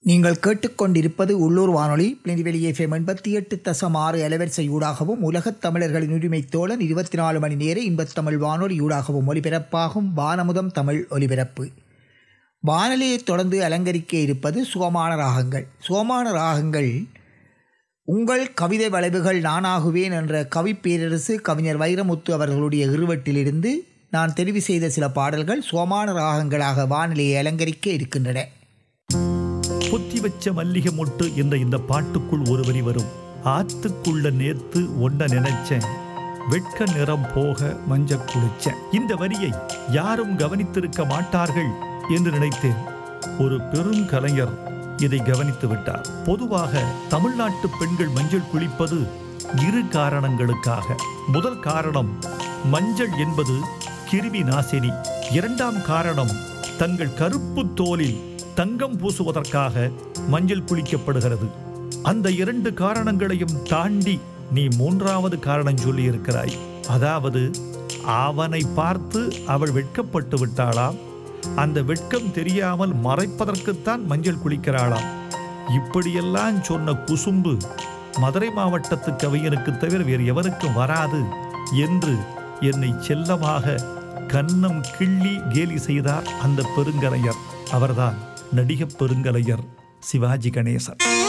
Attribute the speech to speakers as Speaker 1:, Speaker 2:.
Speaker 1: நீங்கள் கேட்டுக்கொண்டிருப்பது உள்ளூர் வானொலி பிளினிவெளி எஃப்எம் எண்பத்தி எட்டு தசம் ஆறு அலைவரிசை ஊடாகவும் உலகத் தமிழர்களின் உரிமை தோழன் இருபத்தி நாலு மணி நேர இன்பத்தமிழ் வானொலி ஊடாகவும் ஒலிபரப்பாகும் வானமுதம் தமிழ் ஒலிபரப்பு வானொலியை தொடர்ந்து அலங்கரிக்க இருப்பது சுகமான ராகங்கள் சுகமான ராகங்கள் உங்கள் கவிதை வளைவுகள் நானாகுவேன் என்ற கவி பேரரசு கவிஞர் வைரமுத்து அவர்களுடைய இருவட்டிலிருந்து நான் தெரிவு செய்த சில பாடல்கள் சுகமான ராகங்களாக வானிலையை அலங்கரிக்க இருக்கின்றன
Speaker 2: பொத்தி வச்ச மல்லிகை மொட்டு என்ற இந்த பாட்டுக்குள் ஒரு வரி வரும் ஆத்துக்குள்ள நேத்து ஒன்ன நினைச்சேன் வெட்க நிறம் போக மஞ்ச குளிச்சேன் இந்த வரியை யாரும் கவனித்திருக்க மாட்டார்கள் என்று நினைத்தேன் ஒரு பெரும் கலைஞர் இதை கவனித்து விட்டார் பொதுவாக தமிழ்நாட்டு பெண்கள் மஞ்சள் குளிப்பது இரு காரணங்களுக்காக முதல் காரணம் மஞ்சள் என்பது கிருமி நாசினி இரண்டாம் காரணம் தங்கள் கருப்பு தோலில் தங்கம் பூசுவதற்காக மஞ்சள் குளிக்கப்படுகிறது அந்த இரண்டு காரணங்களையும் தாண்டி நீ மூன்றாவது காரணம் சொல்லி இருக்கிறாய் அதாவது அவனை பார்த்து அவள் வெட்கப்பட்டு விட்டாளாம் அந்த வெட்கம் தெரியாமல் மறைப்பதற்குத்தான் மஞ்சள் குளிக்கிறாளாம் இப்படியெல்லாம் சொன்ன குசும்பு மதுரை மாவட்டத்து கவிஞனுக்கு தவிர வேறு எவருக்கும் வராது என்று என்னை செல்லமாக கன்னம் கிள்ளி கேலி செய்தார் அந்த பெருங்கலைஞர் அவர்தான் நடிகப் பெருங்கலைஞர் சிவாஜி கணேசன்